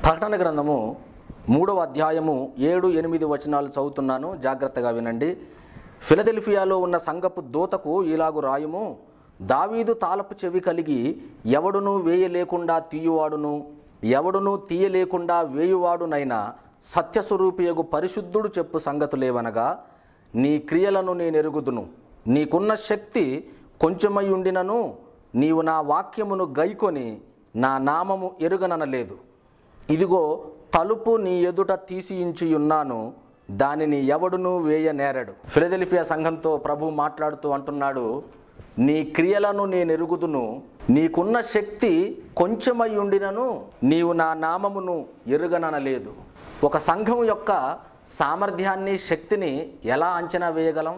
ప్రకటన గ్రంథము మూడవ అధ్యాయము ఏడు ఎనిమిది వచనాలు చదువుతున్నాను జాగ్రత్తగా వినండి ఫిలదెల్ఫియాలో ఉన్న సంగపు దూతకు ఇలాగు రాయుము దావీదు తాలపు చెవి కలిగి ఎవడును వేయలేకుండా తీయువాడును ఎవడును తీయలేకుండా వేయువాడునైనా సత్యస్వరూపియగు పరిశుద్ధుడు చెప్పు సంగతులేవనగా నీ క్రియలను నేనెరుగుదును నీకున్న శక్తి కొంచెమై ఉండినను నీవు నా వాక్యమును గైకొని నా నామము ఎరుగననలేదు ఇదిగో తలుపు నీ ఎదుట తీసియించి ఉన్నాను దానిని ఎవడునూ వేయనేరడు ఫిలదెల్ఫియా సంఘంతో ప్రభు మాట్లాడుతూ అంటున్నాడు నీ క్రియలను నేను ఎరుగుదును నీకున్న శక్తి కొంచెమై ఉండినను నీవు నా నామమును ఎరుగననలేదు ఒక సంఘం యొక్క సామర్థ్యాన్ని శక్తిని ఎలా అంచనా వేయగలం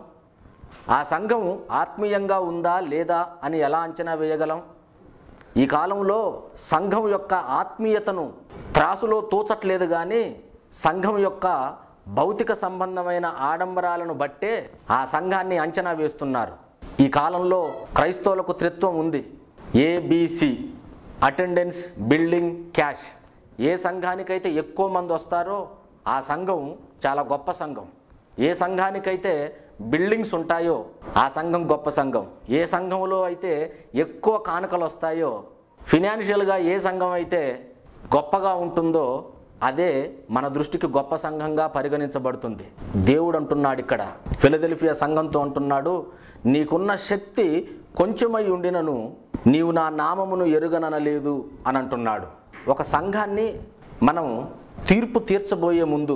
ఆ సంఘం ఆత్మీయంగా ఉందా లేదా అని ఎలా అంచనా వేయగలం ఈ కాలంలో సంఘం యొక్క ఆత్మీయతను త్రాసులో తూచట్లేదు కానీ సంఘం యొక్క భౌతిక సంబంధమైన ఆడంబరాలను బట్టే ఆ సంఘాన్ని అంచనా వేస్తున్నారు ఈ కాలంలో క్రైస్తవులకు త్రిత్వం ఉంది ఏబిసి అటెండెన్స్ బిల్డింగ్ క్యాష్ ఏ సంఘానికైతే ఎక్కువ మంది వస్తారో ఆ సంఘం చాలా గొప్ప సంఘం ఏ సంఘానికైతే బిల్డింగ్స్ ఉంటాయో ఆ సంఘం గొప్ప సంఘం ఏ సంఘంలో అయితే ఎక్కువ కానుకలు వస్తాయో ఫినాన్షియల్గా ఏ సంఘం అయితే గొప్పగా ఉంటుందో అదే మన దృష్టికి గొప్ప సంఘంగా పరిగణించబడుతుంది దేవుడు అంటున్నాడు ఇక్కడ ఫిలదెల్ఫియా సంఘంతో అంటున్నాడు నీకున్న శక్తి కొంచెమై ఉండినను నీవు నా నామమును ఎరుగననలేదు అని అంటున్నాడు ఒక సంఘాన్ని మనం తీర్పు తీర్చబోయే ముందు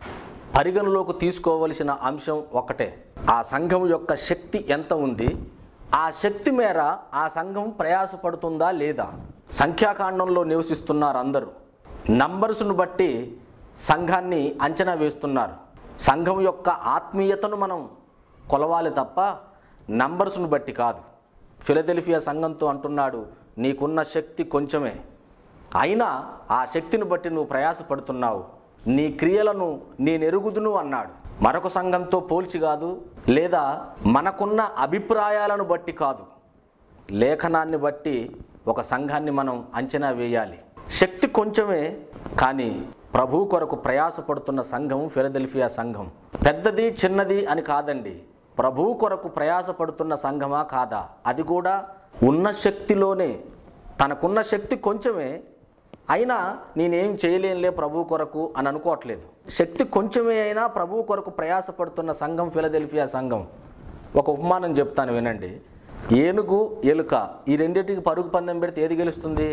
పరిగణలోకి తీసుకోవలసిన అంశం ఒకటే ఆ సంఘం యొక్క శక్తి ఎంత ఉంది ఆ శక్తి మేర ఆ సంఘం ప్రయాసపడుతుందా లేదా సంఖ్యాకాండంలో నివసిస్తున్నారు అందరూ నంబర్స్ను బట్టి సంఘాన్ని అంచనా వేస్తున్నారు సంఘం యొక్క ఆత్మీయతను మనం కొలవాలి తప్ప నంబర్స్ను బట్టి కాదు ఫిలదెల్ఫియా సంఘంతో అంటున్నాడు నీకున్న శక్తి కొంచెమే అయినా ఆ శక్తిని బట్టి నువ్వు ప్రయాసపడుతున్నావు నీ క్రియలను నేనెరుగుదును అన్నాడు మరొక సంఘంతో పోల్చి కాదు లేదా మనకున్న అభిప్రాయాలను బట్టి కాదు లేఖనాన్ని బట్టి ఒక సంఘాన్ని మనం అంచనా వేయాలి శక్తి కొంచెమే కానీ ప్రభు కొరకు ప్రయాసపడుతున్న సంఘం ఫిలదెల్ఫియా సంఘం పెద్దది చిన్నది అని కాదండి ప్రభు కొరకు ప్రయాసపడుతున్న సంఘమా కాదా అది కూడా ఉన్న శక్తిలోనే తనకున్న శక్తి కొంచెమే అయినా నేనేం చేయలేనులే ప్రభు కొరకు అని అనుకోవట్లేదు శక్తి కొంచెమే అయినా ప్రభు కొరకు ప్రయాసపడుతున్న సంఘం ఫిలదెల్ఫియా సంఘం ఒక ఉపమానం చెప్తాను వినండి ఏనుగు ఎలుక ఈ రెండింటికి పరుగు పందెం పెడితే ఏది గెలుస్తుంది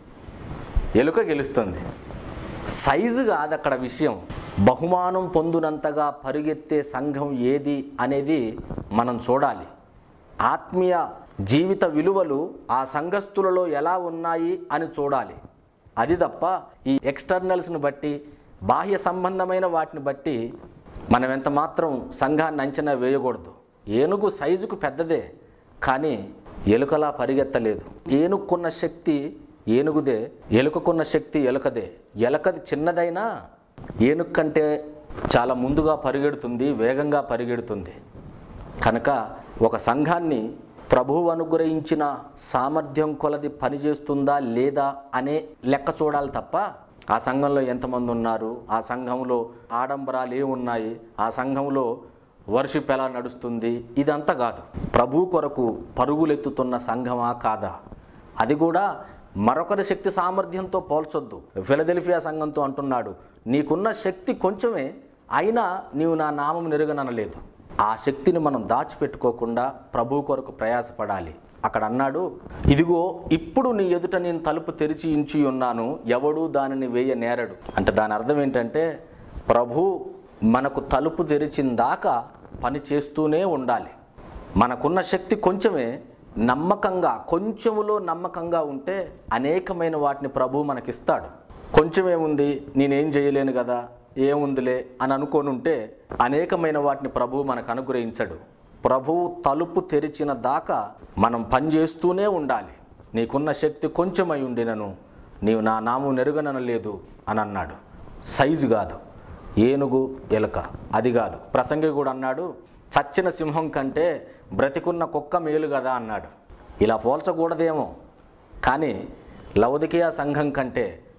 ఎలుక గెలుస్తుంది సైజు కాదు అక్కడ విషయం బహుమానం పొందునంతగా పరుగెత్తే సంఘం ఏది అనేది మనం చూడాలి ఆత్మీయ జీవిత విలువలు ఆ సంఘస్థులలో ఎలా ఉన్నాయి అని చూడాలి అది తప్ప ఈ ఎక్స్టర్నల్స్ని బట్టి బాహ్య సంబంధమైన వాటిని బట్టి మనం ఎంత మాత్రం సంఘాన్ని అంచనా వేయకూడదు ఏనుగు సైజుకు పెద్దదే కానీ ఎలుకలా పరిగెత్తలేదు ఏనుక్కున్న శక్తి ఏనుగుదే ఎలుకకున్న శక్తి ఎలుకదే ఎలకది చిన్నదైనా ఏనుగు కంటే చాలా ముందుగా పరిగెడుతుంది వేగంగా పరిగెడుతుంది కనుక ఒక సంఘాన్ని ప్రభువు అనుగ్రహించిన సామర్థ్యం కొలది పనిచేస్తుందా లేదా అనే లెక్క చూడాలి తప్ప ఆ సంఘంలో ఎంతమంది ఉన్నారు ఆ సంఘంలో ఆడంబరాలు ఏమున్నాయి ఆ సంఘంలో వర్షిప్ ఎలా నడుస్తుంది ఇదంతా కాదు ప్రభు కొరకు పరుగులెత్తుతున్న సంఘమా కాదా అది కూడా మరొకరి శక్తి సామర్థ్యంతో పోల్చొద్దు ఫిలదెల్ఫియా సంఘంతో అంటున్నాడు నీకున్న శక్తి కొంచెమే అయినా నీవు నా నామం నెరుగననలేదు ఆ శక్తిని మనం దాచిపెట్టుకోకుండా ప్రభు కొరకు ప్రయాసపడాలి అక్కడ అన్నాడు ఇదిగో ఇప్పుడు నీ ఎదుట నేను తలుపు తెరిచి ఇంచి ఉన్నాను ఎవడు దానిని వేయ నేరడు అంటే దాని అర్థం ఏంటంటే ప్రభు మనకు తలుపు తెరిచిన దాకా పని చేస్తూనే ఉండాలి మనకున్న శక్తి కొంచెమే నమ్మకంగా కొంచెములో నమ్మకంగా ఉంటే అనేకమైన వాటిని ప్రభు మనకిస్తాడు కొంచెమేముంది నేనేం చేయలేను కదా ఏముందిలే అని అనుకొని ఉంటే అనేకమైన వాటిని ప్రభు మనకు అనుగ్రహించడు ప్రభు తలుపు తెరిచిన దాకా మనం పనిచేస్తూనే ఉండాలి నీకున్న శక్తి కొంచెమై ఉండినను నీవు నా నామం నెరుగననలేదు అని అన్నాడు సైజు కాదు ఏనుగు ఎలుక అది కాదు ప్రసంగి కూడా అన్నాడు చచ్చిన సింహం కంటే బ్రతికున్న కుక్క మేలు కదా అన్నాడు ఇలా పోల్చకూడదేమో కానీ లవదికియా సంఘం కంటే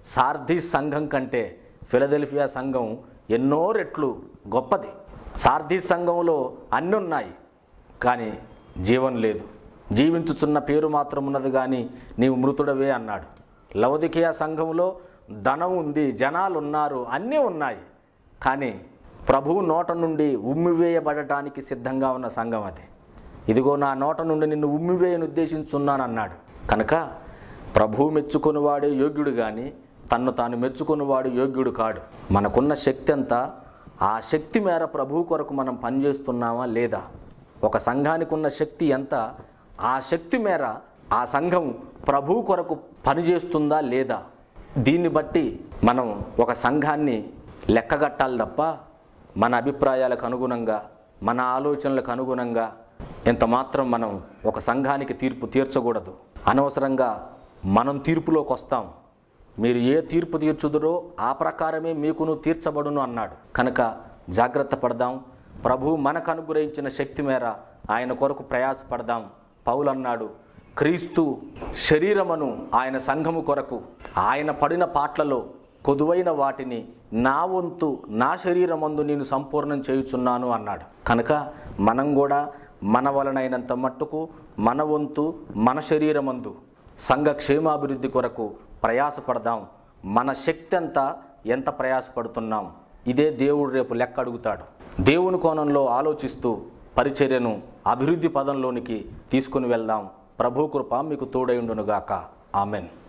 సార్ధీ సంఘం కంటే ఫిలదెల్ఫియా సంఘం ఎన్నో రెట్లు గొప్పది సార్ధీ సంఘంలో అన్నీ ఉన్నాయి కానీ జీవం లేదు జీవించుచున్న పేరు మాత్రం ఉన్నది కానీ నీవు మృతుడవే అన్నాడు లవదికియా సంఘంలో ధనం ఉంది జనాలు ఉన్నారు అన్నీ ఉన్నాయి కానీ ప్రభువు నోట నుండి ఉమ్మివేయబడటానికి సిద్ధంగా ఉన్న సంఘం అది ఇదిగో నా నోట నుండి నిన్ను ఉమ్మివేయను ఉద్దేశించున్నాను అన్నాడు కనుక ప్రభువు మెచ్చుకునివాడే యోగ్యుడు కానీ తన్ను తాను మెచ్చుకునివాడు యోగ్యుడు కాడు మనకున్న శక్తి అంతా ఆ శక్తి మేర ప్రభువు కొరకు మనం పనిచేస్తున్నామా లేదా ఒక సంఘానికి ఉన్న శక్తి ఎంత ఆ శక్తి మేర ఆ సంఘం ప్రభువు కొరకు పనిచేస్తుందా లేదా దీన్ని బట్టి మనం ఒక సంఘాన్ని లెక్కగట్టాలి తప్ప మన అభిప్రాయాలకు అనుగుణంగా మన ఆలోచనలకు అనుగుణంగా ఎంత మాత్రం మనం ఒక సంఘానికి తీర్పు తీర్చకూడదు అనవసరంగా మనం తీర్పులోకి వస్తాం మీరు ఏ తీర్పు తీర్చుదురో ఆ ప్రకారమే మీకును తీర్చబడును అన్నాడు కనుక జాగ్రత్త పడదాం ప్రభు మనకు అనుగ్రహించిన శక్తి మేర ఆయన కొరకు ప్రయాసపడదాం పౌలు అన్నాడు క్రీస్తు శరీరమును ఆయన సంఘము కొరకు ఆయన పడిన పాటలలో కొదువైన వాటిని నా వంతు నా శరీరమందు నేను సంపూర్ణం చేయుచున్నాను అన్నాడు కనుక మనం కూడా మన వలనైనంత మట్టుకు మన వంతు మన శరీరమందు సంఘ క్షేమాభివృద్ధి కొరకు ప్రయాసపడదాం మన శక్తి అంతా ఎంత ప్రయాసపడుతున్నాం ఇదే దేవుడు రేపు లెక్క అడుగుతాడు దేవుని కోణంలో ఆలోచిస్తూ పరిచర్యను అభివృద్ధి పదంలోనికి తీసుకుని వెళ్దాం ప్రభు కృప మీకు తోడైండునుగాక ఆమెన్